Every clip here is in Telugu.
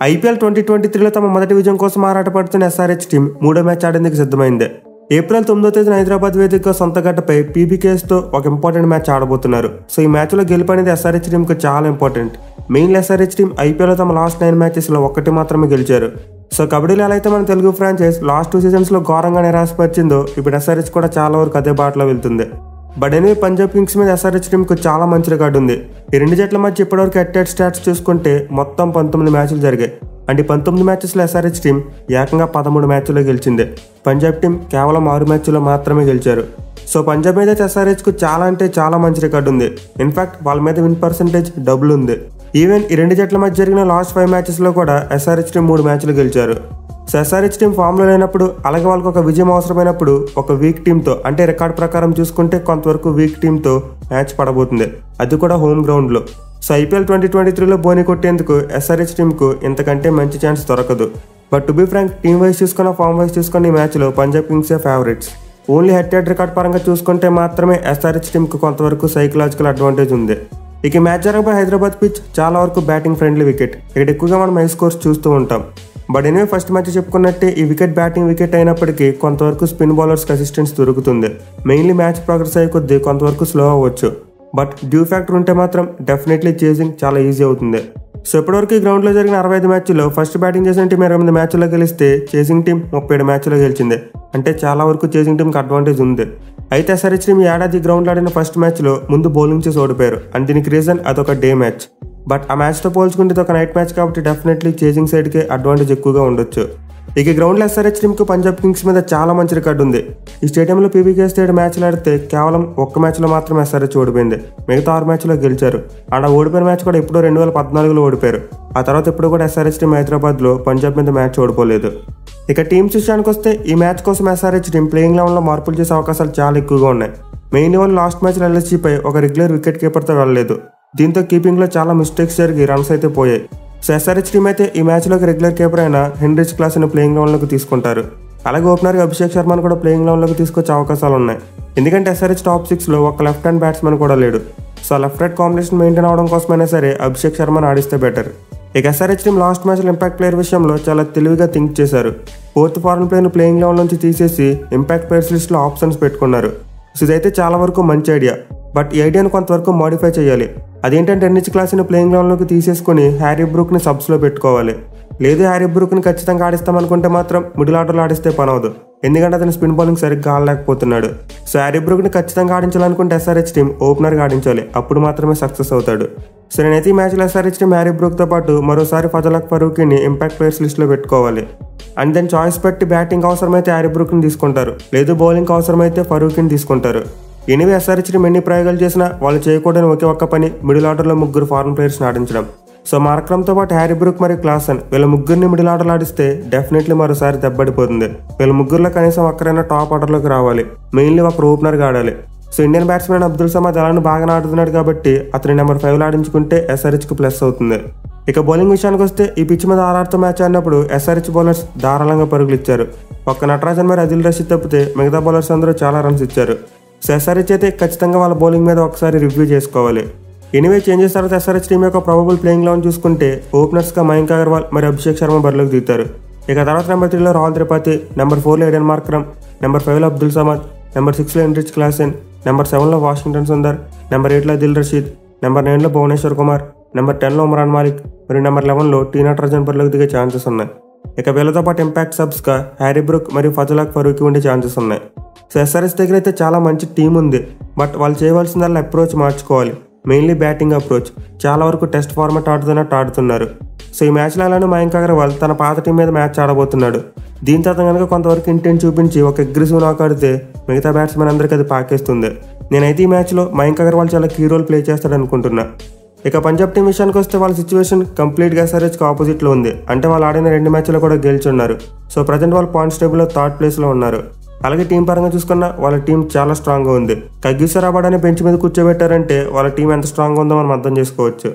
ఐపీఎల్ ట్వంటీ ట్వంటీ త్రీలో తమ మొదటి విజయం కోసం ఆరాటపడుతున్న ఎస్ఆర్హెచ్ టీం మూడో మ్యాచ్ ఆడేందుకు సిద్ధమైంది ఏప్రిల్ తొమ్మిదో తేదీన హైదరాబాద్ వేదికగా సొంత గడ్డపై పీబీకేఎస్తో ఒక ఇంపార్టెంట్ మ్యాచ్ ఆడబోతున్నారు సో ఈ మ్యాచ్లో గెలుపు అనేది ఎస్ఆర్హెచ్ టీంకు చాలా ఇంపార్టెంట్ మెయిన్ ఎస్ఆర్హెచ్ టీం ఐపీఎల్లో తమ లాస్ట్ నైన్ మ్యాచెస్లో ఒక్కటి మాత్రమే గెలిచారు సో కబడ్డీలో ఎలా అయితే మన తెలుగు ఫ్రాంచైజ్ లాస్ట్ టూ సీజన్స్లో ఘోరంగా నిరాశపరిచిందో ఇప్పుడు ఎస్ఆర్హెచ్ కూడా చాలా వరకు అదే బాటలో వెళ్తుంది బట్ ఎనివే పంజాబ్ కింగ్స్ మీద ఎస్ఆర్హెచ్ టీంకు చాలా మంచి రికార్డు ఉంది ఈ రెండు జట్ల మధ్య ఇప్పటివరకు అట్టెడ్ స్టాట్స్ చూసుకుంటే మొత్తం పంతొమ్మిది మ్యాచ్లు జరిగాయి అంటే ఈ పంతొమ్మిది మ్యాచెస్లో ఎస్ఆర్హెచ్ టీం ఏకంగా పదమూడు మ్యాచ్లో గెలిచింది పంజాబ్ టీం కేవలం ఆరు మ్యాచ్లో మాత్రమే గెలిచారు సో పంజాబ్ మీద ఎస్ఆర్హెచ్కు చాలా అంటే చాలా మంచి రికార్డు ఉంది ఇన్ఫాక్ట్ వాళ్ళ మీద విన్ పర్సంటేజ్ డబుల్ ఉంది ఈవెన్ ఈ రెండు జట్ల మధ్య జరిగిన లాస్ట్ ఫైవ్ మ్యాచెస్లో కూడా ఎస్ఆర్హెచ్ టీం మూడు మ్యాచ్లు గెలిచారు సో ఎస్ఆర్హెచ్ టీం ఫామ్లో లేనప్పుడు అలాగే వాళ్ళకి ఒక విజయం అవసరమైనప్పుడు ఒక వీక్ టీంతో అంటే రికార్డ్ ప్రకారం చూసుకుంటే కొంతవరకు వీక్ టీంతో మ్యాచ్ పడబోతుంది అది కూడా హోమ్ గ్రౌండ్లో సో ఐపీఎల్ ట్వంటీ ట్వంటీ త్రీలో బోని కొట్టేందుకు ఎస్ఆర్హెచ్ టీంకు ఇంతకంటే మంచి ఛాన్స్ దొరకదు but to be frank team wise చూసుకున్న ఫామ్ వైజ్ చూసుకున్న ఈ మ్యాచ్లో పంజాబ్ కింగ్సే favourites only head head record పరంగా చూసుకుంటే మాత్రమే ఎస్ఆర్హెచ్ టీంకు కొంతవరకు సైకలాజికల్ అడ్వాంటేజ్ ఉంది ఇక ఈ మ్యాచ్ జరగబోయే హైదరాబాద్ పిచ్ చాలా వరకు బ్యాటింగ్ ఫ్రెండ్లీ వికెట్ ఇక్కడ ఎక్కువగా మనం హై స్కోర్స్ చూస్తూ ఉంటాం బట్ ఎనివే ఫస్ట్ మ్యాచ్ చెప్పుకున్నట్టే ఈ వికెట్ బ్యాటింగ్ వికెట్ అయినప్పటికీ కొంతవరకు స్పిన్ బౌలర్స్కి అసిస్టెన్స్ దొరుకుతుంది మెయిన్లీ మ్యాచ్ ప్రోగ్రెస్ అయ్యే కొద్దీ కొంతవరకు స్లో అవ్వచ్చు బట్ డ్యూ ఫ్యాక్టర్ ఉంటే మాత్రం డెఫినెట్లీ చేసింగ్ చాలా ఈజీ అవుతుంది సో ఇప్పటివరకు ఈ గ్రౌండ్లో జరిగిన అరవై ఐదు మ్యాచ్లో ఫస్ట్ బ్యాటింగ్ చేసిన టీం ఇరవై ఎనిమిది మ్యాచ్లో గెలిస్తే చేసింగ్ టీం ముప్పై ఏడు మ్యాచ్లో గెలిచింది అంటే చాలా వరకు చేసింగ్ టీంకి అడ్వాంటేజ్ ఉంది అయితే ఎస్ఆర్హెచ్ టీం ఈ ఏడాది గ్రౌండ్లో ఆడిన ఫస్ట్ మ్యాచ్లో ముందు బౌలింగ్ చేసి ఓడిపోయారు అండ్ దీనికి రీజన్ అదొక డే మ్యాచ్ బట్ ఆ మ్యాచ్తో పోల్చుకుంటే ఇది ఒక నైట్ మ్యాచ్ కాబట్టి డెఫినెట్లీ చేసింగ్ సైడ్కి అడ్వాంటేజ్ ఎక్కువగా ఉండొచ్చు ఇక గ్రౌండ్లో ఎస్ఆర్హెచ్ టీంకు పంజాబ్ కింగ్స్ మీద చాలా మంచి రికార్డు ఉంది ఈ స్టేడియంలో పీబీకే స్టేడియం మ్యాచ్లు ఆడితే కేవలం ఒక్క మ్యాచ్లో మాత్రం ఎస్ఆర్హెచ్ ఓడిపోయింది మిగతా ఆరు మ్యాచ్లో గెలిచారు అండ్ ఆ ఓడిపోయిన మ్యాచ్ కూడా ఎప్పుడో రెండు వేల పద్నాలుగులో ఓడిపోయారు ఆ తర్వాత ఎప్పుడు కూడా ఎస్ఆర్హెచ్ టీం హైదరాబాద్లో పంజాబ్ మీద మ్యాచ్ ఓడిపోలేదు ఇక టీమ్స్ విషయానికి వస్తే ఈ మ్యాచ్ కోసం ఎస్ఆర్హెచ్ టీం ప్లేయింగ్ లెవెన్లో మార్పులు చేసే అవకాశాలు చాలా ఎక్కువగా ఉన్నాయి మెయిన్ లెవెన్ లాస్ట్ మ్యాచ్లో ఎల్ఎస్జీపై ఒక రెగ్యులర్ వికెట్ కీపర్తో వెళ్ళలేదు దీంతో కీపింగ్లో చాలా మిస్టేక్స్ జరిగి రన్స్ అయితే పోయాయి సో ఎస్ఆర్హెచ్ టీం అయితే ఈ మ్యాచ్లోకి రెగ్యులర్ కీపర్ అయిన హెన్రిచ్ క్లాస్ ని ప్లేయింగ్ లెవెన్లోకి తీసుకుంటారు అలాగే ఓపెనర్గా అభిషేక్ శర్మను కూడా ప్లేయింగ్ లెవెన్లోకి తీసుకొచ్చే అవకాశాలు ఉన్నాయి ఎందుకంటే ఎస్ఆర్హెచ్ టాప్ సిక్స్లో ఒక లెఫ్ట్ హ్యాండ్ బ్యాట్స్మెన్ కూడా లేడు so left right combination maintain అవడం కోసమైనా సరే అభిషేక్ శర్మను ఆడిస్తే బెటర్ ఇక ఎస్ఆర్హెచ్ టీం లాస్ట్ మ్యాచ్లో ఇంపాక్ట్ ప్లేయర్ విషయంలో చాలా తెలివిగా థింక్ చేశారు ఫోర్త్ ఫారెన్ ప్లేయర్ను ప్లేయింగ్ లెవెల్ నుంచి తీసేసి ఇంపాక్ట్ ప్లేయర్స్ లిస్ట్లో ఆప్షన్స్ పెట్టుకున్నారు సో ఇదైతే చాలా వరకు మంచి ఐడియా బట్ ఈ ఐడియాను కొంతవరకు మాడిఫై చేయాలి అదేంటంటే ఎన్నిచ్ క్లాస్ని ప్లేయింగ్ లెవెల్లోకి తీసేసుకుని హ్యారీ బ్రూక్ని సబ్స్లో పెట్టుకోవాలి లేదు హ్యారీ బ్రూక్ని ఖచ్చితంగా ఆడిస్తామనుకుంటే మాత్రం మిడిల్ ఆర్డర్లో ఆడిస్తే పని అవదు ఎందుకంటే అతను స్పిన్ బౌలింగ్ సరిగ్గా ఆడలేకపోతున్నాడు సో హ్యారీ బ్రూక్ని ఖచ్చితంగా ఆడించాలనుకుంటే ఎస్ఆర్హెచ్ టీం ఓపెనర్గా ఆడించాలి అప్పుడు మాత్రమే సక్సెస్ అవుతాడు సో నేనైతే ఈ మ్యాచ్లో ఎస్ఆర్హెచ్ టీం హ్యారీ బ్రూక్తో పాటు మరోసారి ఫజలక్ ఫరూక్ని ఇంపాక్ట్ ప్లేయర్స్ లిస్ట్లో పెట్టుకోవాలి అండ్ దెన్ చాయిస్ పెట్టి బ్యాటింగ్ అవసరమైతే హ్యారీ బ్రూక్ని తీసుకుంటారు లేదు బౌలింగ్ అవసరమైతే ఫరూక్ని తీసుకుంటారు ఎనివే ఎస్ఆర్హెచ్ టీం ఎన్ని ప్రయోగాలు చేసినా వాళ్ళు చేయకూడని ఒకే ఒక్క పని మిడిల్ ఆర్డర్లో ముగ్గురు ఫారెన్ ప్లేయర్స్ని ఆడించడం సో మార్క్రమ్తో పాటు హ్యారీ బ్రూక్ మరియు క్లాసన్ వీళ్ళ ముగ్గురిని మిడిల్ ఆర్డర్లో ఆడిస్తే డెఫినెట్లీ మరోసారి దెబ్బడిపోతుంది వీళ్ళ ముగ్గురులో కనీసం ఒక్కరైనా టాప్ ఆర్డర్లోకి రావాలి మెయిన్లీ ఒక ఓపెనర్గా ఆడాలి so Indian batsmen Abdul Samad అలానే బాగా ఆడుతున్నాడు కాబట్టి అతని నెంబర్ ఫైవ్లో ఆడించుకుంటే ఎస్ఆర్హెచ్కి ప్లస్ అవుతుంది ఇక బౌలింగ్ విషయానికి వస్తే ఈ పిచ్ మీద ఆర్ఆర్తో మ్యాచ్ ఆడినప్పుడు ఎస్ఆర్హెచ్ బౌలర్స్ ధారాళంగా పరుగులు ఇచ్చారు ఒక్క నటరాజన్ మరి అదిల్ రషీద్ తప్పితే మిగతా బౌలర్స్ అందరూ చాలా రన్స్ ఇచ్చారు సో ఎస్ఆర్హెచ్ అయితే ఖచ్చితంగా వాళ్ళ బౌలింగ్ మీద ఒకసారి రివ్యూ చేసుకోవాలి ఎనివే చేంజెస్ తర్వాత ఎస్ఆర్హెచ్ టీం యొక్క ప్రాబబుల్ ప్లేయింగ్ లెవెన్ చూసుకుంటే ఓపెనర్స్గా మయాంక్ అగర్వాల్ మరియు అభిషేక్ శర్మ బరిలోకి దిగుతారు ఇక తర్వాత నెంబర్ త్రీలో రాహుల్ త్రిపాఠి నెంబర్ ఫోర్లో ఎడెన్ మార్క్రమ్ నెంబర్ ఫైవ్లో అబ్దుల్ సమాద్ నెంబర్ సిక్స్లో ఎండ్రిచ్ క్లాసెన్ నెంబర్ సెవెన్లో వాషింగ్టన్ సుందర్ నెంబర్ ఎయిట్లో దిల్ రషీద్ నెంబర్ నైన్లో భువనేశ్వర్ కుమార్ నెంబర్ టెన్లో ఉమరాన్ మాలిక్ మరియు నెంబర్ లెవెన్లో టీ నటరాజన్ బరిలోకి దిగే ఛాన్సెస్ ఉన్నాయి ఇక వీళ్ళతో పాటు ఇంపాక్ట్ సబ్స్గా హ్యారీ బ్రూక్ మరియు ఫజలాక్ ఫరూక్ ఉండే ఛాన్సెస్ ఉన్నాయి సో ఎస్ఆర్ఎస్ దగ్గర అయితే చాలా మంచి టీం ఉంది బట్ వాళ్ళు చేయవలసిందల్లా అప్రోచ్ మార్చుకోవాలి మెయిన్లీ బ్యాటింగ్ అప్రోచ్ చాలా వరకు టెస్ట్ ఫార్మాట్ ఆడుతున్నట్టు ఆడుతున్నారు సో ఈ మ్యాచ్లో అలానే మయాంక్ అగర్వాల్ తన పాత టీం మీద మ్యాచ్ ఆడబోతున్నాడు దీంతో అతను కనుక కొంతవరకు ఇంటెంట్ చూపించి ఒక అగ్రెసివ్ నాక్ ఆడితే మిగతా బ్యాట్స్మెన్ అందరికీ అది పాకేస్తుంది నేనైతే ఈ మ్యాచ్లో మయాంక్ అగర్వాల్ చాలా కీ రోల్ ప్లే చేస్తాడు అనుకుంటున్నా ఇక పంజాబ్ టీం విషయానికి వస్తే వాళ్ళ సిచ్యువేషన్ కంప్లీట్గా ఎస్ఆర్హెచ్కి ఆపోజిట్లో ఉంది అంటే వాళ్ళు ఆడిన రెండు మ్యాచ్లో కూడా గెలుచున్నారు సో ప్రజెంట్ వాళ్ళు పాయింట్స్ టేబుల్లో థర్డ్ ప్లేస్లో ఉన్నారు అలాగే టీం పరంగా చూసుకున్నా వాళ్ళ టీం చాలా స్ట్రాంగ్గా ఉంది కగ్గిసరాబాద్ అనే బెంచ్ మీద కూర్చోబెట్టారంటే వాళ్ళ టీం ఎంత స్ట్రాంగ్ ఉందో మనం అర్థం చేసుకోవచ్చు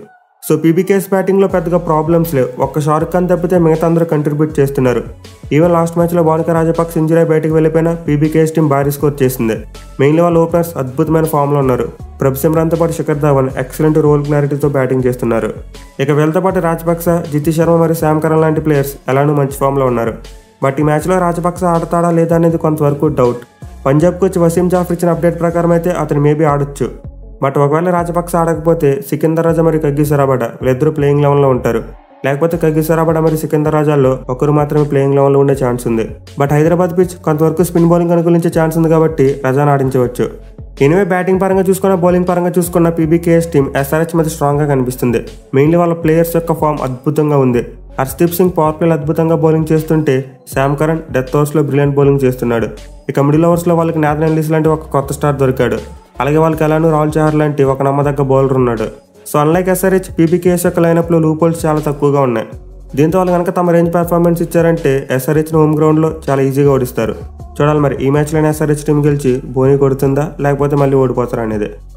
సో పీబీకేఎస్ బ్యాటింగ్లో పెద్దగా ప్రాబ్లమ్స్ లేవు ఒక్క షారుఖ్ ఖాన్ తప్పితే మిగతా అందరూ కంట్రిబ్యూట్ చేస్తున్నారు ఈవెన్ లాస్ట్ మ్యాచ్లో భానుక రాజపక్స్ ఇంజరీ బయటకు వెళ్ళిపోయినా పీబీకేఎస్ టీం భారీ స్కోర్ చేసింది మెయిన్లీ వాళ్ళ ఓపెనర్స్ అద్భుతమైన ఫామ్లో ఉన్నారు ప్రభు సిమ్రాన్తో పాటు శిఖర్ ధావన్ ఎక్సలెంట్ రోల్ క్లారిటీతో బ్యాటింగ్ చేస్తున్నారు ఇక వీళ్ళతో పాటు రాజపక్స జితి శర్మ మరియు శామ్ కరణ్ లాంటి ప్లేయర్స్ ఎలానూ మంచి ఫామ్లో ఉన్నారు బట్ ఈ మ్యాచ్లో రాజపక్స ఆడతాడా లేదా అనేది కొంతవరకు డౌట్ పంజాబ్ కోచ్ వసీం జాఫర్ ఇచ్చిన అప్డేట్ ప్రకారం అయితే అతను మేబీ ఆడొచ్చు బట్ ఒకవేళ రాజపక్స ఆడకపోతే సికిందర్ రాజా మరియు కగ్గి సరాబడ వీళ్ళిద్దరూ ప్లేయింగ్ లెవెన్లో ఉంటారు లేకపోతే కగ్గి సరాబడ మరియు సికిందర్ రాజాల్లో ఒకరు మాత్రమే ప్లేయింగ్ లెవెన్లో ఉండే ఛాన్స్ ఉంది బట్ హైదరాబాద్ పిచ్ కొంతవరకు స్పిన్ బౌలింగ్ అనుకూలించే ఛాన్స్ ఉంది కాబట్టి రజాన్ ఆడించవచ్చు ఎనివే బ్యాటింగ్ పరంగా చూసుకున్న బౌలింగ్ పరంగా చూసుకున్న పీబీకేఎస్ టీం ఎస్ఆర్హెచ్ మీద స్ట్రాంగ్గా కనిపిస్తుంది మెయిన్లీ వాళ్ళ ప్లేయర్స్ యొక్క ఫామ్ అద్భుతంగా ఉంది హర్షదీప్ సింగ్ పవర్ ప్లేలు అద్భుతంగా బౌలింగ్ చేస్తుంటే శామ్ కరణ్ డెత్ ఓవర్స్లో బ్రిలియంట్ బౌలింగ్ చేస్తున్నాడు ఇక మిడిల్ ఓవర్స్లో వాళ్ళకి నాథన్ ఎల్లీస్ లాంటి ఒక కొత్త స్టార్ దొరికాడు అలాగే వాళ్ళకి ఎలానూ రాహుల్ చహర్ లాంటి ఒక నమ్మదగ్గ బౌలర్ ఉన్నాడు సో అన్లైక్ ఎస్ఆర్హెచ్ పీబీకేఎస్ యొక్క లైనప్లో లూపోల్స్ చాలా తక్కువగా ఉన్నాయి దీంతో వాళ్ళు కనుక తమ రేంజ్ పెర్ఫార్మెన్స్ ఇచ్చారంటే ఎస్ఆర్హెచ్ని హోమ్ గ్రౌండ్లో చాలా ఈజీగా ఓడిస్తారు చూడాలి మరి ఈ మ్యాచ్లోనే ఎస్ఆర్హెచ్ టీం గెలిచి బోని కొడుతుందా లేకపోతే మళ్ళీ ఓడిపోతారా అనేది